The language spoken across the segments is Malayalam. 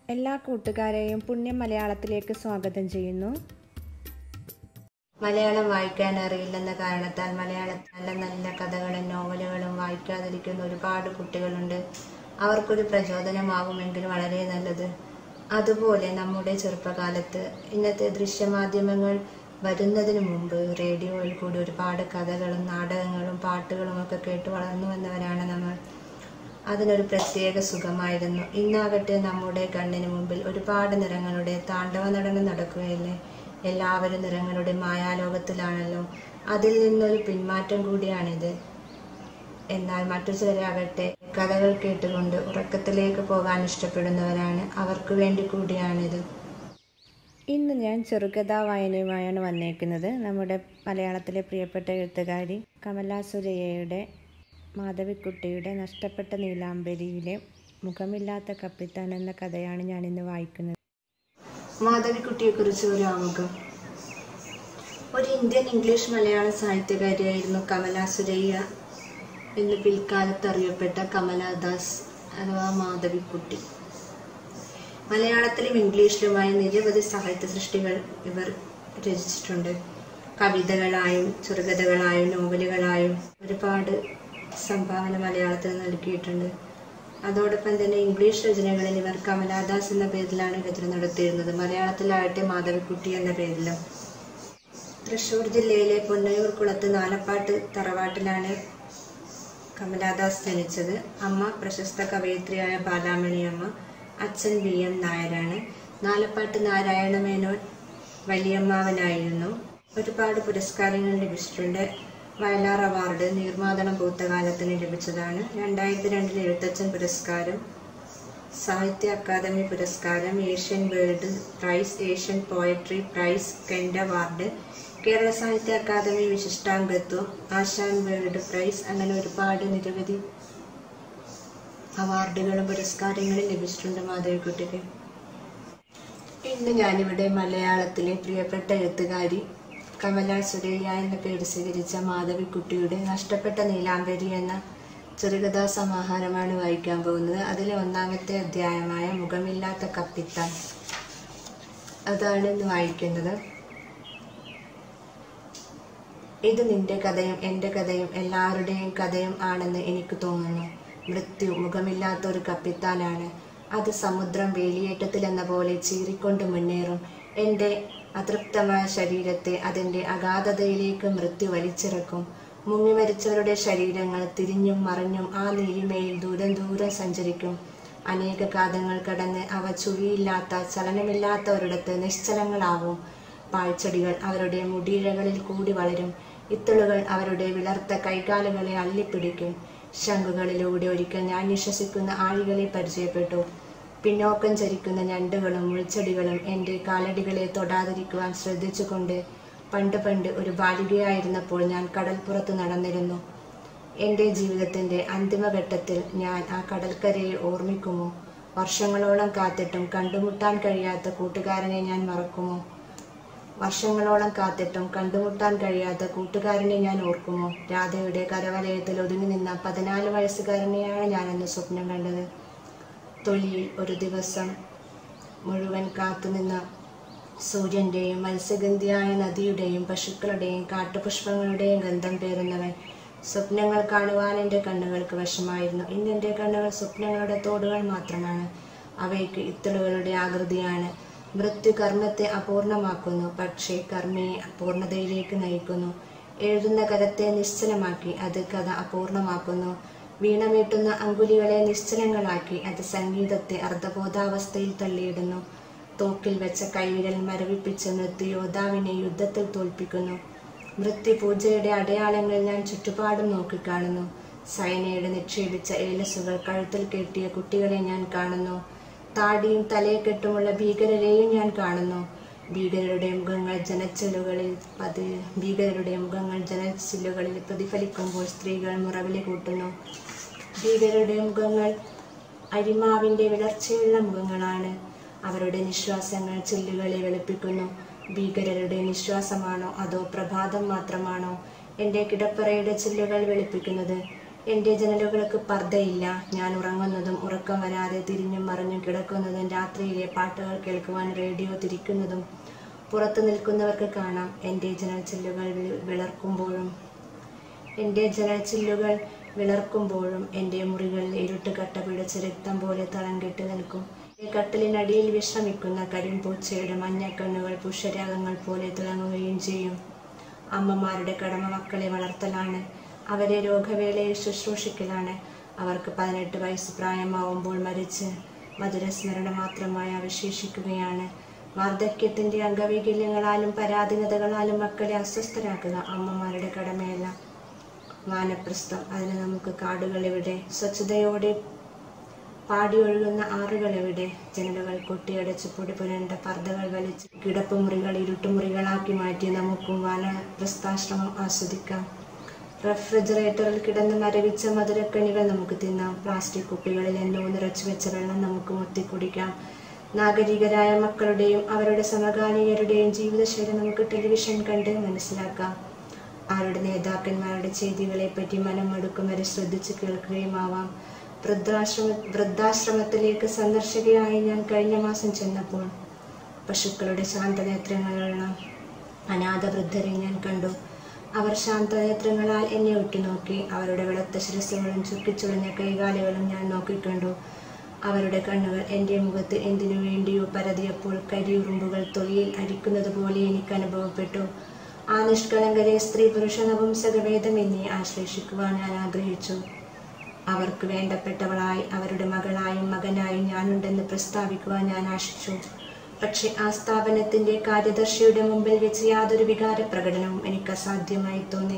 എല്ലാ കൂട്ടുകാരെയും പുണ്യം മലയാളത്തിലേക്ക് സ്വാഗതം ചെയ്യുന്നു മലയാളം വായിക്കാൻ അറിയില്ലെന്ന കാരണത്താൽ മലയാളത്തിൽ നല്ല നല്ല കഥകളും നോവലുകളും വായിക്കാതിരിക്കുന്ന ഒരുപാട് കുട്ടികളുണ്ട് അവർക്കൊരു പ്രചോദനമാകുമെങ്കിൽ വളരെ നല്ലത് അതുപോലെ നമ്മുടെ ചെറുപ്പകാലത്ത് ഇന്നത്തെ ദൃശ്യമാധ്യമങ്ങൾ വരുന്നതിന് മുമ്പ് റേഡിയോയിൽ കൂടി ഒരുപാട് കഥകളും നാടകങ്ങളും പാട്ടുകളും ഒക്കെ കേട്ട് വളർന്നു വന്നവരാണ് നമ്മൾ അതിനൊരു പ്രത്യേക സുഖമായിരുന്നു ഇന്നാകട്ടെ നമ്മുടെ കണ്ണിന് മുമ്പിൽ ഒരുപാട് നിറങ്ങളുടെ താണ്ഡവ നടനം നടക്കുകയല്ലേ എല്ലാവരും നിറങ്ങളുടെ മായാലോകത്തിലാണല്ലോ അതിൽ നിന്നൊരു പിന്മാറ്റം കൂടിയാണിത് എന്നാൽ മറ്റു ചിലരാകട്ടെ കഥകൾ കേട്ടുകൊണ്ട് ഉറക്കത്തിലേക്ക് പോകാൻ ഇഷ്ടപ്പെടുന്നവരാണ് അവർക്ക് വേണ്ടി കൂടിയാണിത് ഇന്ന് ഞാൻ ചെറുകഥാ വായനയുമായാണ് വന്നേക്കുന്നത് നമ്മുടെ മലയാളത്തിലെ പ്രിയപ്പെട്ട എഴുത്തുകാരി കമലാ സുരയ്യയുടെ മാധവിക്കുട്ടിയുടെ നഷ്ടപ്പെട്ട നീലാംബരിയിലെ മുഖമില്ലാത്ത കപ്പിത്താൻ എന്ന കഥയാണ് ഞാൻ ഇന്ന് വായിക്കുന്നത് മാധവിക്കുട്ടിയെക്കുറിച്ച് ഒരു ആമുഖം ഒരു ഇന്ത്യൻ ഇംഗ്ലീഷ് മലയാള സാഹിത്യകാരിയായിരുന്നു കമല സുരയ്യ എന്ന് പിൽക്കാലത്ത് അറിയപ്പെട്ട കമലാദാസ് അഥവാ മാധവിക്കുട്ടി മലയാളത്തിലും ഇംഗ്ലീഷിലുമായി നിരവധി സാഹിത്യ സൃഷ്ടികൾ ഇവർ രചിച്ചിട്ടുണ്ട് കവിതകളായും ചെറുകഥകളായും നോവലുകളായും ഒരുപാട് സംഭാവന മലയാളത്തിൽ നൽകിയിട്ടുണ്ട് അതോടൊപ്പം തന്നെ ഇംഗ്ലീഷ് രചനകളിൽ ഇവർ കമലാദാസ് എന്ന പേരിലാണ് രചന നടത്തിയിരുന്നത് മലയാളത്തിലാകട്ടെ മാധവിക്കുട്ടി എന്ന പേരിലും തൃശൂർ ജില്ലയിലെ പൊന്നയൂർ കുളത്ത് നാലപ്പാട്ട് തറവാട്ടിലാണ് കമലാദാസ് ജനിച്ചത് അമ്മ പ്രശസ്ത കവയിത്രിയായ ബാലാമണി അമ്മ അച്ഛൻ വി എം നായരാണ് നാലപ്പാട്ട് നാരായണ മേനോൻ വലിയമ്മാവനായിരുന്നു ഒരുപാട് പുരസ്കാരങ്ങൾ ലഭിച്ചിട്ടുണ്ട് വയലാർ അവാർഡ് നീർമാതളം പൂത്തകാലത്തിന് ലഭിച്ചതാണ് രണ്ടായിരത്തി രണ്ടിൽ എഴുത്തച്ഛൻ പുരസ്കാരം സാഹിത്യ അക്കാദമി പുരസ്കാരം Asian world prize Asian poetry prize കെൻഡ് അവാർഡ് കേരള സാഹിത്യ അക്കാദമി വിശിഷ്ടാംഗത്വം ആശാൻ വേൾഡ് പ്രൈസ് അങ്ങനെ ഒരുപാട് നിരവധി അവാർഡുകളും പുരസ്കാരങ്ങളും ലഭിച്ചിട്ടുണ്ട് മാധവിക്കുട്ടിക്ക് ഇന്ന് ഞാനിവിടെ മലയാളത്തിലെ പ്രിയപ്പെട്ട എഴുത്തുകാരി കമല സുരയ്യ എന്ന പേര് സ്വീകരിച്ച മാധവിക്കുട്ടിയുടെ നഷ്ടപ്പെട്ട നീലാംബരി എന്ന ചെറുകഥാ സമാഹാരമാണ് വായിക്കാൻ പോകുന്നത് അതിലെ ഒന്നാമത്തെ അധ്യായമായ മുഖമില്ലാത്ത കപ്പിത്താൻ അതാണ് ഇന്ന് വായിക്കുന്നത് ഇത് നിന്റെ കഥയും എൻ്റെ കഥയും എല്ലാവരുടെയും കഥയും ആണെന്ന് എനിക്ക് തോന്നുന്നു മൃത്യു മുഖമില്ലാത്ത ഒരു കപ്പിത്താനാണ് അത് സമുദ്രം വേലിയേറ്റത്തിൽ എന്ന പോലെ ചീറിക്കൊണ്ട് മുന്നേറും എൻ്റെ അതൃപ്തമായ ശരീരത്തെ അതിൻ്റെ അഗാധതയിലേക്ക് മൃത്യു വലിച്ചിറക്കും മുങ്ങി മരിച്ചവരുടെ ശരീരങ്ങൾ തിരിഞ്ഞും മറിഞ്ഞും ആ നീലിമയിൽ ദൂരം ദൂരം സഞ്ചരിക്കും അനേക കാതങ്ങൾ കടന്ന് അവ ചുഴിയില്ലാത്ത ചലനമില്ലാത്ത ഒരിടത്ത് നിശ്ചലങ്ങളാവും പാഴ്ചെടികൾ അവരുടെ മുടിയിഴകളിൽ കൂടി വളരും ഇത്തളുകൾ അവരുടെ വിളർത്ത കൈകാലുകളെ അള്ളിപ്പിടിക്കും ശംഖുകളിലൂടെ ഒരിക്കൽ ഞാൻ വിശ്വസിക്കുന്ന ആഴികളെ പരിചയപ്പെട്ടു പിന്നോക്കം ചരിക്കുന്ന ഞണ്ടുകളും മുൾച്ചെടികളും എൻ്റെ കാലടികളെ തൊടാതിരിക്കുവാൻ ശ്രദ്ധിച്ചുകൊണ്ട് പണ്ട് പണ്ട് ഒരു ബാലികയായിരുന്നപ്പോൾ ഞാൻ കടൽപ്പുറത്ത് നടന്നിരുന്നു എൻ്റെ ജീവിതത്തിൻ്റെ അന്തിമഘട്ടത്തിൽ ഞാൻ ആ കടൽക്കരയെ ഓർമ്മിക്കുമോ വർഷങ്ങളോളം കാത്തിട്ടും കണ്ടുമുട്ടാൻ കഴിയാത്ത കൂട്ടുകാരനെ ഞാൻ മറക്കുമോ വർഷങ്ങളോളം കാത്തിട്ടും കണ്ടുമുട്ടാൻ കഴിയാത്ത കൂട്ടുകാരനെ ഞാൻ ഓർക്കുമോ രാധയുടെ കരവലയത്തിൽ ഒതുങ്ങി നിന്ന പതിനാല് വയസ്സുകാരനെയാണ് ഞാനെന്ന് സ്വപ്നം കണ്ടത് തൊലിയിൽ ഒരു ദിവസം മുഴുവൻ കാത്തുനിന്ന സൂര്യൻ്റെയും മത്സ്യഗന്ധിയായ നദിയുടെയും പശുക്കളുടെയും കാട്ടുപുഷ്പങ്ങളുടെയും ഗന്ധം പേറുന്നവൻ സ്വപ്നങ്ങൾ കാണുവാൻ എൻ്റെ കണ്ണുകൾക്ക് വശമായിരുന്നു ഇന്ന് എൻ്റെ കണ്ണുകൾ സ്വപ്നങ്ങളുടെ തോടുകൾ മാത്രമാണ് അവയ്ക്ക് ഇത്തളുകളുടെ ആകൃതിയാണ് മൃത്യു കർമ്മത്തെ അപൂർണമാക്കുന്നു പക്ഷേ കർമ്മയെ പൂർണ്ണതയിലേക്ക് നയിക്കുന്നു എഴുതുന്ന കരത്തെ നിശ്ചലമാക്കി അത് കഥ അപൂർണമാക്കുന്നു വീണമീട്ടുന്ന അങ്കുലികളെ നിശ്ചലങ്ങളാക്കി അത് സംഗീതത്തെ അർദ്ധബോധാവസ്ഥയിൽ തള്ളിയിടുന്നു തോക്കിൽ വെച്ച കൈവിരൽ മരവിപ്പിച്ച് മൃത്യു യോദ്ധാവിനെ യുദ്ധത്തിൽ തോൽപ്പിക്കുന്നു മൃത്യു പൂജയുടെ അടയാളങ്ങൾ ഞാൻ ചുറ്റുപാടും നോക്കിക്കാണുന്നു സൈനയുടെ നിക്ഷേപിച്ച ഏലസുകൾ കഴുത്തിൽ കെട്ടിയ കുട്ടികളെ ഞാൻ കാണുന്നു താടിയും തലയെക്കെട്ടുമുള്ള ഭീകരരെയും ഞാൻ കാണുന്നു ഭീകരരുടെ മുഖങ്ങൾ ജനച്ചില്ലുകളിൽ പതി ഭീകരരുടെ മുഖങ്ങൾ ജനച്ചില്ലുകളിൽ പ്രതിഫലിക്കുമ്പോൾ സ്ത്രീകൾ മുറവിലി കൂട്ടുന്നു ഭീകരരുടെ മുഖങ്ങൾ അരിമാവിൻ്റെ വിളർച്ചയുള്ള മുഖങ്ങളാണ് അവരുടെ നിശ്വാസങ്ങൾ ചില്ലുകളെ വെളുപ്പിക്കുന്നു ഭീകരരുടെ നിശ്വാസമാണോ അതോ പ്രഭാതം മാത്രമാണോ എൻ്റെ കിടപ്പറയുടെ ചില്ലുകൾ വെളുപ്പിക്കുന്നത് എൻ്റെ ജനലുകൾക്ക് പർദ്ദയില്ല ഞാൻ ഉറങ്ങുന്നതും ഉറക്കം വരാതെ തിരിഞ്ഞും മറിഞ്ഞും കിടക്കുന്നതും രാത്രിയിലെ പാട്ടുകൾ കേൾക്കുവാൻ റേഡിയോ തിരിക്കുന്നതും പുറത്തു നിൽക്കുന്നവർക്ക് കാണാം എൻ്റെ ജനൽ ചില്ലുകൾ വി- വിളർക്കുമ്പോഴും എൻ്റെ ജനൽച്ചില്ലുകൾ വിളർക്കുമ്പോഴും എൻ്റെ മുറികളിൽ ഇരുട്ട് കട്ട പിടിച്ച് രക്തം പോലെ തളം കെട്ടി നിൽക്കും ഈ കട്ടിലിനടിയിൽ വിശ്രമിക്കുന്ന കരിമ്പൂച്ചയുടെ മഞ്ഞക്കണ്ണുകൾ പുഷ്യരാഗങ്ങൾ പോലെ തിളങ്ങുകയും ചെയ്യും അമ്മമാരുടെ കടമ മക്കളെ വളർത്തലാണ് അവരെ രോഗവേളയിൽ ശുശ്രൂഷിക്കലാണ് അവർക്ക് പതിനെട്ട് വയസ്സ് പ്രായമാവുമ്പോൾ മരിച്ച് മധുരസ്മരണ മാത്രമായി അവശേഷിക്കുകയാണ് വാർദ്ധക്യത്തിന്റെ അംഗവൈകല്യങ്ങളാലും പരാധീനതകളാലും മക്കളെ അസ്വസ്ഥരാക്കുക അമ്മമാരുടെ കടമയല്ല വാനപ്രസ്ഥം അതിന് നമുക്ക് കാടുകൾ എവിടെ സ്വച്ഛതയോടെ പാടിയൊഴുകുന്ന ആറുകൾ എവിടെ ജനലുകൾ കൊട്ടിയടച്ച് പൊടി പുരണ്ട പർദ്ദകൾ വലിച്ച് കിടപ്പുമുറികൾ ഇരുട്ടുമുറികളാക്കി മാറ്റി നമുക്കും വാനപ്രസ്ഥാശ്രമം ആസ്വദിക്കാം റെഫ്രിജറേറ്ററിൽ കിടന്ന് മരവിച്ച മധുരക്കണികൾ നമുക്ക് തിന്നാം പ്ലാസ്റ്റിക് കുപ്പികളിൽ എന്നോ നിറച്ചു വെച്ച വെള്ളം നമുക്ക് മുത്തിക്കുടിക്കാം നാഗരികരായ മക്കളുടെയും അവരുടെ സമകാലികരുടെയും ജീവിതശൈലി നമുക്ക് ടെലിവിഷൻ കണ്ട് മനസ്സിലാക്കാം അവരുടെ നേതാക്കന്മാരുടെ ചെയ്തികളെ പറ്റി മനം മടുക്കും വരെ ശ്രദ്ധിച്ച് കേൾക്കുകയുമാവാം വൃദ്ധാശ്രമ വൃദ്ധാശ്രമത്തിലേക്ക് സന്ദർശകയായി ഞാൻ കഴിഞ്ഞ മാസം ചെന്നപ്പോൾ പശുക്കളുടെ ശാന്തനേത്രങ്ങളുള്ള അനാഥ വൃദ്ധരെ ഞാൻ കണ്ടു അവർ ശാന്തനേത്രങ്ങളാൽ എന്നെ ഉറ്റുനോക്കി അവരുടെ വെളുത്ത ശിരസ്സുകളും ചുക്കിച്ചുളഞ്ഞ കൈകാലുകളും ഞാൻ നോക്കിക്കണ്ടു അവരുടെ കണ്ണുകൾ എൻ്റെ മുഖത്ത് എന്തിനു വേണ്ടിയോ പരതിയപ്പോൾ കരിയുറുമ്പുകൾ തൊലിയിൽ അടിക്കുന്നത് പോലെ എനിക്ക് അനുഭവപ്പെട്ടു ആ നിഷ്കളങ്കരെ സ്ത്രീ പുരുഷ നപുംസക ഭേദമെന്നെ ആശ്ലേഷിക്കുവാൻ ഞാൻ ആഗ്രഹിച്ചു അവർക്ക് വേണ്ടപ്പെട്ടവളായി അവരുടെ മകളായും മകനായും ഞാനുണ്ടെന്ന് പ്രസ്താവിക്കുവാൻ ഞാൻ ആശിച്ചു പക്ഷെ ആ സ്ഥാപനത്തിന്റെ കാര്യദർശിയുടെ മുമ്പിൽ വെച്ച് യാതൊരു വികാര പ്രകടനവും എനിക്ക് അസാധ്യമായി തോന്നി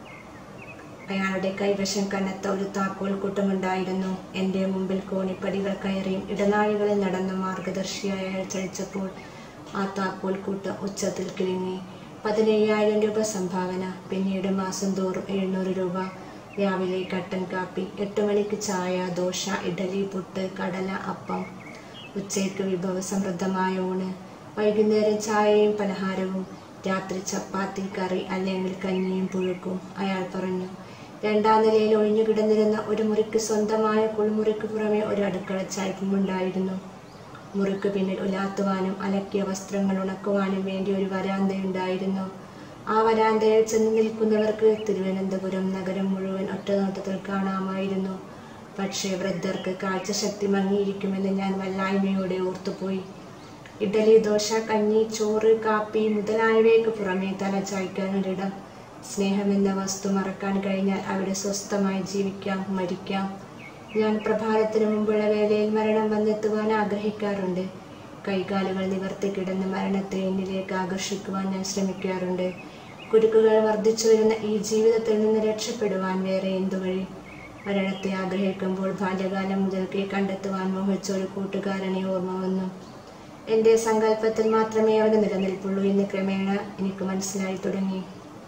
അയാളുടെ കൈവശം കനത്ത ഒരു താക്കോൽ കൂട്ടമുണ്ടായിരുന്നു എൻ്റെ മുമ്പിൽ കോണിപ്പടികൾ കയറിയും ഇടനാഴികളിൽ നടന്ന മാർഗദർശിയായ അയാൾ ചലിച്ചപ്പോൾ ആ താക്കോൽ കൂട്ടം ഉച്ചത്തിൽ കിളിങ്ങി പതിനയ്യായിരം രൂപ സംഭാവന പിന്നീട് മാസം തോറും എഴുന്നൂറ് രൂപ രാവിലെ കട്ടൻ കാപ്പി എട്ട് മണിക്ക് ചായ ദോശ ഇഡലി പുട്ട് കടല അപ്പം ഉച്ചയ്ക്ക് വിഭവസമൃദ്ധമായ ഊണ് വൈകുന്നേരം ചായയും പലഹാരവും രാത്രി ചപ്പാത്തി കറി അല്ലെങ്കിൽ കഞ്ഞിയും പുഴുക്കും അയാൾ പറഞ്ഞു രണ്ടാം നിലയിൽ ഒഴിഞ്ഞു കിടന്നിരുന്ന ഒരു മുറിക്ക് സ്വന്തമായ കുളിമുറിക്ക് പുറമെ ഒരു അടുക്കള ചായ്പുമുണ്ടായിരുന്നു മുറിക്ക് പിന്നിൽ ഉലാത്തുവാനും അലക്കിയ വസ്ത്രങ്ങൾ ഉണക്കുവാനും വേണ്ടി ഒരു വരാന്തയുണ്ടായിരുന്നു ആ വരാന്തയിൽ ചെന്ന് നിൽക്കുന്നവർക്ക് തിരുവനന്തപുരം നഗരം മുഴുവൻ ഒറ്റനോട്ടത്തിൽ കാണാമായിരുന്നു പക്ഷേ വൃദ്ധർക്ക് കാഴ്ചശക്തി മങ്ങിയിരിക്കുമെന്ന് ഞാൻ വല്ലായ്മയോടെ ഓർത്തുപോയി ഇഡലി ദോശ കഞ്ഞി ചോറ് കാപ്പി മുതലായവയ്ക്ക് പുറമെ തല ചായ്ക്കാനൊരിടം സ്നേഹമെന്ന വസ്തു മറക്കാൻ കഴിഞ്ഞാൽ അവിടെ സ്വസ്ഥമായി ജീവിക്കാം മരിക്കാം ഞാൻ പ്രഭാതത്തിന് മുമ്പുള്ള വേളയിൽ മരണം വന്നെത്തുവാൻ ആഗ്രഹിക്കാറുണ്ട് കൈകാലുകൾ നിവർത്തി കിടന്ന് മരണത്തെ എന്നിലേക്ക് ആകർഷിക്കുവാൻ ഞാൻ ശ്രമിക്കാറുണ്ട് കുരുക്കുകൾ വർദ്ധിച്ചു വരുന്ന ഈ ജീവിതത്തിൽ നിന്ന് രക്ഷപ്പെടുവാൻ വേറെ എന്തു വഴി മരണത്തെ ആഗ്രഹിക്കുമ്പോൾ ബാല്യകാലം മുതൽക്കേ കണ്ടെത്തുവാൻ മോഹിച്ച ഒരു കൂട്ടുകാരനെ ഓർമ്മ വന്നു എൻ്റെ സങ്കല്പത്തിൽ മാത്രമേ അവന് നിലനിൽപ്പുള്ളൂ എന്ന് ക്രമേണ എനിക്ക് മനസ്സിലായി തുടങ്ങി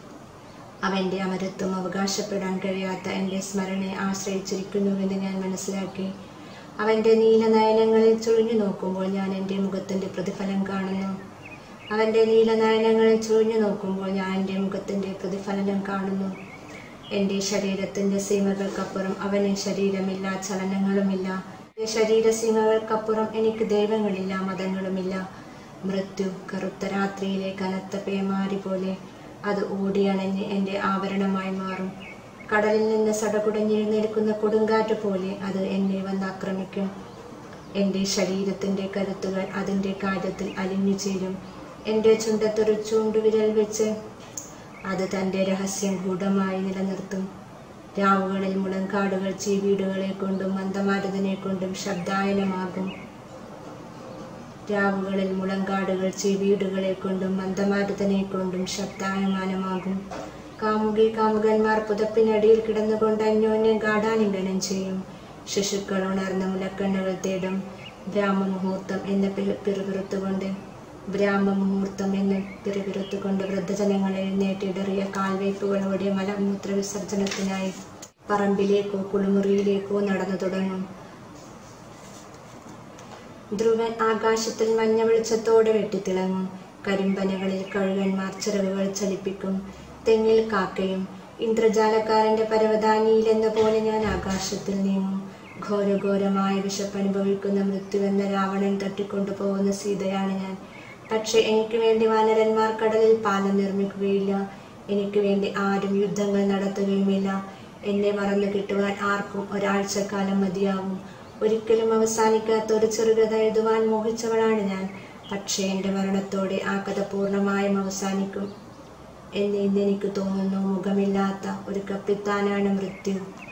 അവൻ്റെ അമരത്വം അവകാശപ്പെടാൻ കഴിയാത്ത എൻ്റെ സ്മരണയെ ആശ്രയിച്ചിരിക്കുന്നുവെന്ന് ഞാൻ മനസ്സിലാക്കി അവൻ്റെ നീല നയനങ്ങളിൽ ചുഴിഞ്ഞു നോക്കുമ്പോൾ ഞാൻ എൻ്റെ മുഖത്തിൻ്റെ പ്രതിഫലം കാണുന്നു അവൻ്റെ നീല നയനങ്ങളിൽ ചുഴിഞ്ഞു നോക്കുമ്പോൾ ഞാൻ എൻ്റെ മുഖത്തിൻ്റെ പ്രതിഫലനം കാണുന്നു എൻ്റെ ശരീരത്തിൻ്റെ സീമകൾക്കപ്പുറം അവന് ശരീരമില്ല ചലനങ്ങളുമില്ല എൻ്റെ ശരീരസീമകൾക്കപ്പുറം എനിക്ക് ദൈവങ്ങളില്ല മതങ്ങളുമില്ല മൃത്യു കറുത്ത രാത്രിയിലെ കനത്ത പേമാരി പോലെ അത് ഓടിയണഞ്ഞ് എൻ്റെ ആവരണമായി മാറും കടലിൽ നിന്ന് സടകുടഞ്ഞെഴുന്നേൽക്കുന്ന കൊടുങ്കാറ്റ് പോലെ അത് എന്നെ വന്ന് ആക്രമിക്കും എൻ്റെ ശരീരത്തിൻ്റെ കരുത്തുകൾ അതിൻ്റെ കാര്യത്തിൽ അലിഞ്ഞു ചേരും എൻ്റെ ചുണ്ടത്തൊരു ചൂണ്ടുവിരൽ വെച്ച് അത് തൻ്റെ രഹസ്യം ഗൂഢമായി നിലനിർത്തും രാവുകളിൽ മുളങ്കാടുകൾ ചീവീടുകളെ കൊണ്ടും മന്ദമാരുതനെ കൊണ്ടും ശബ്ദായനമാകും രാവുകളിൽ മുളങ്കാടുകൾ ചീവീടുകളെ കൊണ്ടും മന്ദമാരുതനെ കൊണ്ടും ശബ്ദായമാനമാകും കാമുകി കാമുകന്മാർ പുതപ്പിനടിയിൽ കിടന്നുകൊണ്ട് അന്യോന്യം ഗാഠാലിംഗനം ചെയ്യും ശിശുക്കൾ ഉണർന്ന മുലക്കണ്ണുകൾ തേടും ബ്രാഹ്മമുഹൂർത്തം എന്ന് പി- പിറുപിറുത്തുകൊണ്ട് ബ്രാഹ്മമുഹൂർത്തം എന്ന് പിറുപിറുത്തുകൊണ്ട് വൃദ്ധജനങ്ങൾ എഴുന്നേറ്റിടറിയ കാൽവയ്പ്പുകളോടെ മലമൂത്ര വിസർജനത്തിനായി പറമ്പിലേക്കോ കുളിമുറിയിലേക്കോ നടന്നു തുടങ്ങും ധ്രുവൻ ആകാശത്തിൽ മഞ്ഞ വെളിച്ചത്തോടെ വെട്ടിത്തിളങ്ങും കരിമ്പനകളിൽ കഴുകന്മാർ ചിറകുകൾ ചലിപ്പിക്കും തെങ്ങിൽ കാക്കയും ഇന്ദ്രജാലക്കാരന്റെ പരവതാനിയിലെന്ന പോലെ ഞാൻ ആകാശത്തിൽ നീങ്ങും ഘോരഘോരമായ വിശപ്പനുഭവിക്കുന്ന മൃത്യുവെന്ന രാവണൻ തട്ടിക്കൊണ്ടുപോകുന്ന സീതയാണ് ഞാൻ പക്ഷെ എനിക്ക് വേണ്ടി വാനരന്മാർ കടലിൽ പാലം നിർമ്മിക്കുകയില്ല എനിക്ക് വേണ്ടി ആരും യുദ്ധങ്ങൾ നടത്തുകയുമില്ല എന്നെ മറന്നു കിട്ടുവാൻ ആർക്കും ഒരാഴ്ചക്കാലം മതിയാവും ഒരിക്കലും അവസാനിക്കാത്ത ഒരു ചെറുകഥ എഴുതുവാൻ മോഹിച്ചവളാണ് ഞാൻ പക്ഷേ എൻ്റെ മരണത്തോടെ ആ കഥ പൂർണ്ണമായും അവസാനിക്കും എന്ന് ഇന്ന് എനിക്ക് തോന്നുന്നു മുഖമില്ലാത്ത ഒരു കപ്പിത്താനാണ് മൃത്യു